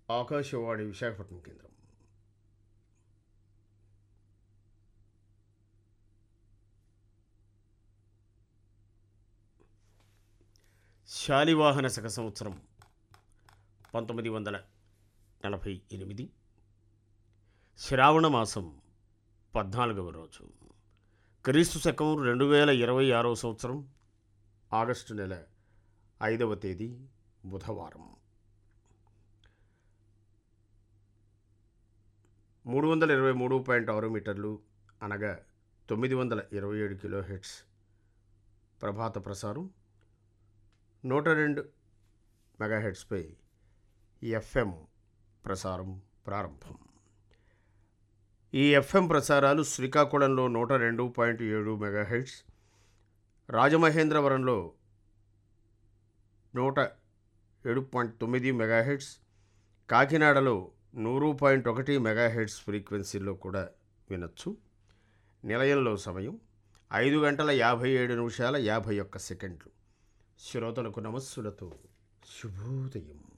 ఆకాశవాణి విశాఖపట్నం కేంద్రం శాలివాహన శక సంవత్సరం పంతొమ్మిది వందల నలభై ఎనిమిది శ్రావణ మాసం పద్నాలుగవ రోజు క్రీస్తు శకం రెండు వేల ఇరవై ఆరవ సంవత్సరం ఆగస్టు నెల ఐదవ తేదీ బుధవారం మూడు వందల ఇరవై మూడు పాయింట్ ఆరు మీటర్లు అనగా తొమ్మిది వందల ఇరవై ఏడు కిలో హెడ్స్ ప్రభాత ప్రసారం నూట రెండు మెగాహెడ్స్పై ఎఫ్ఎం ప్రసారం ప్రారంభం ఈ ఎఫ్ఎం ప్రసారాలు శ్రీకాకుళంలో నూట రెండు పాయింట్ ఏడు మెగాహెడ్స్ రాజమహేంద్రవరంలో నూట ఏడు పాయింట్ తొమ్మిది మెగాహెడ్స్ కాకినాడలో నూరు పాయింట్ ఒకటి మెగాహెడ్స్ ఫ్రీక్వెన్సీలో కూడా వినొచ్చు నిలయంలో సమయం ఐదు గంటల యాభై ఏడు నిమిషాల యాభై ఒక్క సెకండ్లు శ్రోతలకు నమస్సులతో శుభోదయం